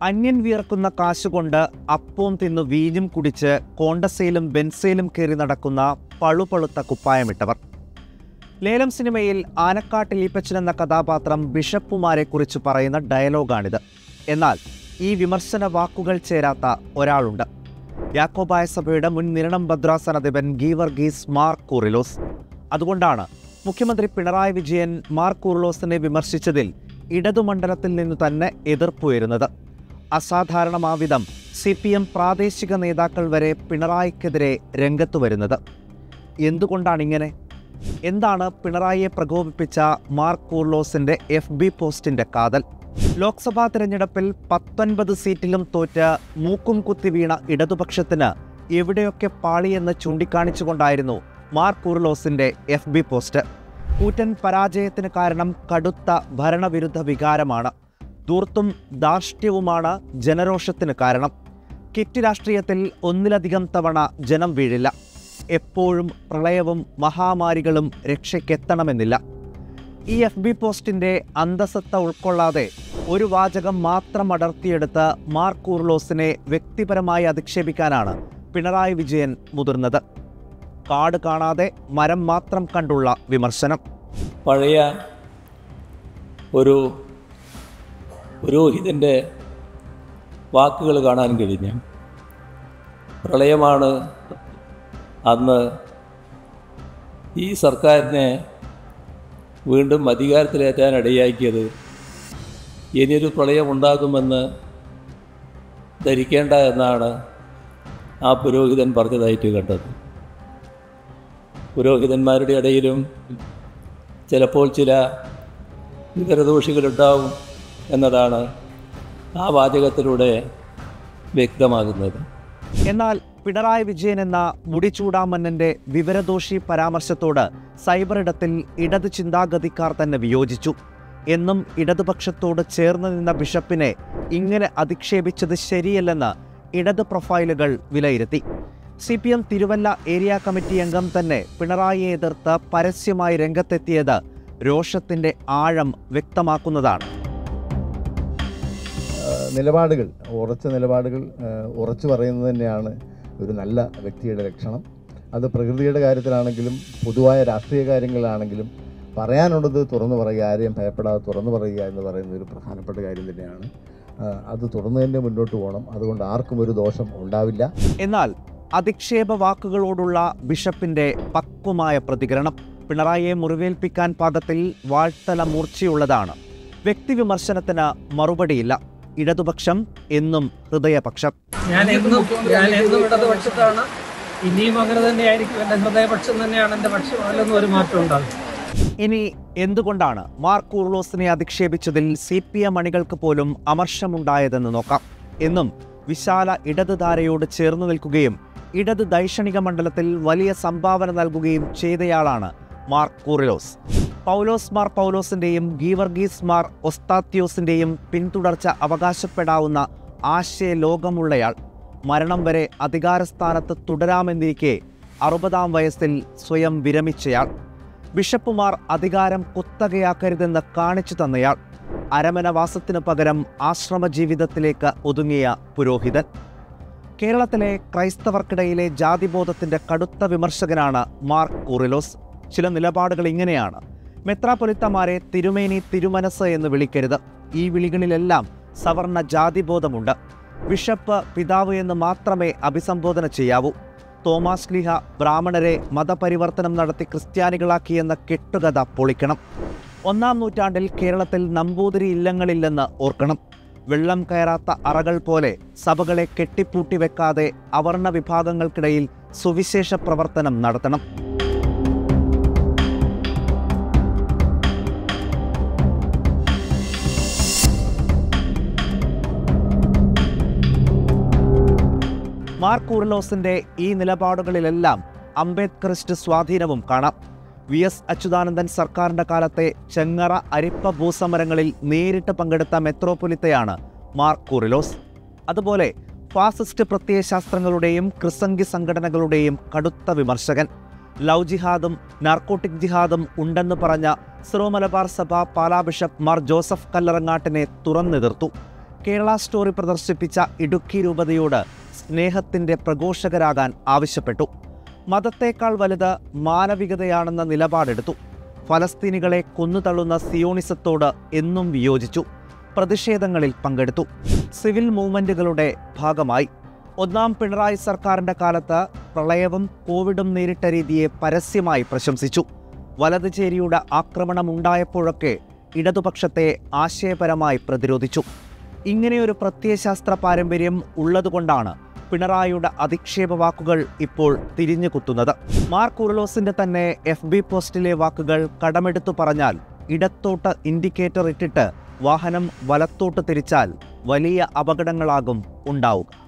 അന്യൻ വിയർക്കുന്ന കാശുകൊണ്ട് അപ്പവും തിന്നു വീഞ്ഞും കുടിച്ച് കോണ്ടസയിലും ബെൻസയിലും കയറി നടക്കുന്ന പളുപളുത്ത കുപ്പായമിട്ടവർ ലേലം സിനിമയിൽ ആനക്കാട്ടിൽ ഈപ്പച്ചൻ എന്ന കഥാപാത്രം ബിഷപ്പുമാരെക്കുറിച്ച് പറയുന്ന ഡയലോഗാണിത് എന്നാൽ ഈ വിമർശന വാക്കുകൾ ചേരാത്ത ഒരാളുണ്ട് യാക്കോബായ സഭയുടെ മുൻ നിരണം ഭദ്രാസനാധിപൻ ഗീവർഗീസ് മാർ കൂറിലോസ് അതുകൊണ്ടാണ് മുഖ്യമന്ത്രി പിണറായി വിജയൻ മാർ കൂറിലോസിനെ വിമർശിച്ചതിൽ ഇടതുമണ്ഡലത്തിൽ നിന്ന് തന്നെ എതിർപ്പുയരുന്നത് അസാധാരണമാവിധം സി പി എം പ്രാദേശിക നേതാക്കൾ വരെ പിണറായിക്കെതിരെ രംഗത്തു വരുന്നത് എന്തുകൊണ്ടാണിങ്ങനെ എന്താണ് പിണറായിയെ പ്രകോപിപ്പിച്ച മാർക്ക് കൂർലോസിന്റെ എഫ് ബി പോസ്റ്റിന്റെ കാതൽ ലോക്സഭാ തിരഞ്ഞെടുപ്പിൽ പത്തൊൻപത് സീറ്റിലും തോറ്റ് മൂക്കും കുത്തി വീണ ഇടതുപക്ഷത്തിന് എവിടെയൊക്കെ പാളിയെന്ന് ചൂണ്ടിക്കാണിച്ചുകൊണ്ടായിരുന്നു മാർക്ക് കൂർലോസിന്റെ എഫ് ബി പോസ്റ്റ് കൂറ്റൻ പരാജയത്തിന് കാരണം കടുത്ത ഭരണവിരുദ്ധ വികാരമാണ് ധൂർത്തും ധാർഷ്ട്യവുമാണ് ജനരോഷത്തിന് കാരണം കിറ്റ് രാഷ്ട്രീയത്തിൽ ഒന്നിലധികം തവണ ജനം വീഴില്ല എപ്പോഴും പ്രളയവും മഹാമാരികളും രക്ഷയ്ക്കെത്തണമെന്നില്ല ഈ എഫ് ബി പോസ്റ്റിന്റെ അന്തസത്ത ഉൾക്കൊള്ളാതെ ഒരു വാചകം മാത്രം അടർത്തിയെടുത്ത് മാർക്ക് കൂർലോസിനെ വ്യക്തിപരമായി അധിക്ഷേപിക്കാനാണ് പിണറായി വിജയൻ മുതിർന്നത് കാട് കാണാതെ മരം മാത്രം കണ്ടുള്ള വിമർശനം പഴയ ഒരു പുരോഹിതൻ്റെ വാക്കുകൾ കാണാൻ കഴിഞ്ഞു പ്രളയമാണ് അന്ന് ഈ സർക്കാരിനെ വീണ്ടും അധികാരത്തിലേറ്റാൻ ഇടയാക്കിയത് ഇനിയൊരു പ്രളയം ഉണ്ടാകുമെന്ന് ധരിക്കേണ്ട എന്നാണ് ആ പുരോഹിതൻ പറഞ്ഞതായിട്ട് കണ്ടത് പുരോഹിതന്മാരുടെ ഇടയിലും ചിലപ്പോൾ ചില വിവരദോഷികളുണ്ടാവും എന്നതാണ് ആ വാചകത്തിലൂടെ വ്യക്തമാകുന്നത് എന്നാൽ പിണറായി വിജയൻ എന്ന മുടിചൂടാമന്നന്റെ വിവരദോഷി പരാമർശത്തോട് സൈബർ ഇടത്തിൽ ഇടത് ചിന്താഗതിക്കാർ തന്നെ വിയോജിച്ചു എന്നും ഇടതുപക്ഷത്തോട് ചേർന്ന് നിന്ന ബിഷപ്പിനെ ഇങ്ങനെ അധിക്ഷേപിച്ചത് ശരിയല്ലെന്ന് ഇടത് പ്രൊഫൈലുകൾ വിലയിരുത്തി C P M Thiruvalla area committee അംഗം തന്നെ പിണറായിയെ എതിർത്ത് പരസ്യമായി രംഗത്തെത്തിയത് രോഷത്തിന്റെ ആഴം വ്യക്തമാക്കുന്നതാണ് നിലപാടുകൾ ഉറച്ച നിലപാടുകൾ ആ, ഉറച്ചു പറയുന്നത് തന്നെയാണ് ഒരു നല്ല വ്യക്തിയുടെ ലക്ഷണം അത് പ്രകൃതിയുടെ കാര്യത്തിലാണെങ്കിലും പൊതുവായ രാഷ്ട്രീയ കാര്യങ്ങളിലാണെങ്കിലും പറയാനുള്ളത് തുറന്നു പറയുക ആരെയും ഭയപ്പെടാതെ തുറന്നു പറയുക എന്ന് പറയുന്നത് ഒരു പ്രധാനപ്പെട്ട കാര്യം തന്നെയാണ് ആ, അത് തുറന്നു തന്നെ മുന്നോട്ട് പോകണം അതുകൊണ്ട് ആർക്കും ഒരു ദോഷം ഉണ്ടാവില്ല എന്നാൽ അധിക്ഷേപ വാക്കുകളോടുള്ള ബിഷപ്പിന്റെ പക്വമായ പ്രതികരണം പിണറായിയെ മുറിവേൽപ്പിക്കാൻ പാകത്തിൽ വാഴ്ത്തല മൂർച്ചയുള്ളതാണ് വ്യക്തിവിമർശനത്തിന് മറുപടിയില്ല ഇടതുപക്ഷം എന്നും ഹൃദയപക്ഷം ഞാൻ എന്നും ഞാൻ എന്നും ഇടതുപക്ഷത്താണ് ഇനിയും അങ്ങനെ തന്നെയായിരിക്കും എൻ്റെ ഹൃദയപക്ഷം തന്നെയാണ് എൻ്റെ പക്ഷം അതിലൊന്നും ഒരു മാറ്റം ഉണ്ടാകും ഇനി എന്തുകൊണ്ടാണ് മാർക്ക് ഉർലോസിനെ അധിക്ഷേപിച്ചതിൽ സി പി എം അണികൾക്ക് പോലും അമർഷമുണ്ടായതെന്ന് നോക്കാം എന്നും വിശാല ഇടത് ധാരയോട് ചേർന്നു നിൽക്കുകയും ഇടത് ദൈക്ഷണിക മണ്ഡലത്തിൽ വലിയ സംഭാവന നൽകുകയും ചെയ്തയാളാണ് മാർക്ക് കൂറിലോസ് പൗലോസ് മാർ പൗലോസിന്റെയും ഗീവർഗീസ് മാർ ഒസ്താത്യോസിന്റെയും പിന്തുടർച്ച അവകാശപ്പെടാവുന്ന ആശയ ലോകമുള്ളയാൾ മരണം വരെ അധികാരസ്ഥാനത്ത് തുടരാമെന്നിരിക്കെ അറുപതാം വയസ്സിൽ സ്വയം വിരമിച്ചയാൾ ബിഷപ്പുമാർ അധികാരം കുത്തകയാക്കരുതെന്ന് കാണിച്ചു തന്നയാൾ അരമനവാസത്തിനു പകരം ആശ്രമ ജീവിതത്തിലേക്ക് ഒതുങ്ങിയ പുരോഹിതൻ കേരളത്തിലെ ക്രൈസ്തവർക്കിടയിലെ ജാതിബോധത്തിന്റെ കടുത്ത വിമർശകനാണ് മാർക്ക് കൂറിലോസ് ചില നിലപാടുകൾ ഇങ്ങനെയാണ് മെത്രാപൊലിത്തമാരെ തിരുമേനി തിരുമനസ് എന്ന് വിളിക്കരുത് ഈ വിളികളിലെല്ലാം സവർണ ജാതിബോധമുണ്ട് ബിഷപ്പ് പിതാവ് എന്ന് മാത്രമേ അഭിസംബോധന ചെയ്യാവൂ തോമാസ് ലീഹ ബ്രാഹ്മണരെ മതപരിവർത്തനം നടത്തി ക്രിസ്ത്യാനികളാക്കിയെന്ന കെട്ടുകഥ പൊളിക്കണം ഒന്നാം നൂറ്റാണ്ടിൽ കേരളത്തിൽ നമ്പൂതിരി ഇല്ലങ്ങളില്ലെന്ന് ഓർക്കണം വെള്ളം കയറാത്ത അറകൾ പോലെ സഭകളെ കെട്ടിപ്പൂട്ടി വെക്കാതെ അവർണ വിഭാഗങ്ങൾക്കിടയിൽ സുവിശേഷ പ്രവർത്തനം നടത്തണം മാർക്ക് ഉർലോസിന്റെ ഈ നിലപാടുകളിലെല്ലാം അംബേദ്കറിസ്റ്റ് സ്വാധീനവും കാണാം വി എസ് അച്യുതാനന്ദൻ സർക്കാരിന്റെ കാലത്തെ ചെങ്ങറ അരിപ്പ ഭൂസമരങ്ങളിൽ നേരിട്ട് പങ്കെടുത്ത മെത്രോപൊലിത്തയാണ് മാർക്ക് കുറിലോസ് അതുപോലെ ഫാസിസ്റ്റ് പ്രത്യയശാസ്ത്രങ്ങളുടെയും ക്രിസംഗി സംഘടനകളുടെയും കടുത്ത വിമർശകൻ ലവ് ജിഹാദും നാർക്കോട്ടിക് ജിഹാദും ഉണ്ടെന്ന് പറഞ്ഞ സിറോ മലബാർ സഭ പാലാ ബിഷപ്പ് മാർ ജോസഫ് കല്ലറങ്ങാട്ടിനെ തുറന്നെതിർത്തു കേരള സ്റ്റോറി പ്രദർശിപ്പിച്ച ഇടുക്കി രൂപതയോട് സ്നേഹത്തിൻ്റെ പ്രഘോഷകരാകാൻ ആവശ്യപ്പെട്ടു മതത്തേക്കാൾ വലുത് മാനവികതയാണെന്ന നിലപാടെടുത്തു ഫലസ്തീനികളെ കൊന്നുതള്ളുന്ന സിയോണിസത്തോട് എന്നും വിയോജിച്ചു പ്രതിഷേധങ്ങളിൽ പങ്കെടുത്തു സിവിൽ മൂവ്മെന്റുകളുടെ ഭാഗമായി ഒന്നാം പിണറായി സർക്കാരിന്റെ കാലത്ത് പ്രളയവും കോവിഡും നേരിട്ട രീതിയെ പരസ്യമായി പ്രശംസിച്ചു വലതുചേരിയുടെ ആക്രമണമുണ്ടായപ്പോഴൊക്കെ ഇടതുപക്ഷത്തെ ആശയപരമായി പ്രതിരോധിച്ചു ഇങ്ങനെയൊരു പ്രത്യയശാസ്ത്ര പാരമ്പര്യം ഉള്ളതുകൊണ്ടാണ് പിണറായിയുടെ അധിക്ഷേപ വാക്കുകൾ ഇപ്പോൾ തിരിഞ്ഞു കുത്തുന്നത് മാർക്ക് ഉർലോസിന്റെ തന്നെ എഫ് ബി പോസ്റ്റിലെ വാക്കുകൾ കടമെടുത്തു പറഞ്ഞാൽ ഇടത്തോട്ട് ഇൻഡിക്കേറ്റർ ഇട്ടിട്ട് വാഹനം വലത്തോട്ട് തിരിച്ചാൽ വലിയ അപകടങ്ങളാകും ഉണ്ടാവുക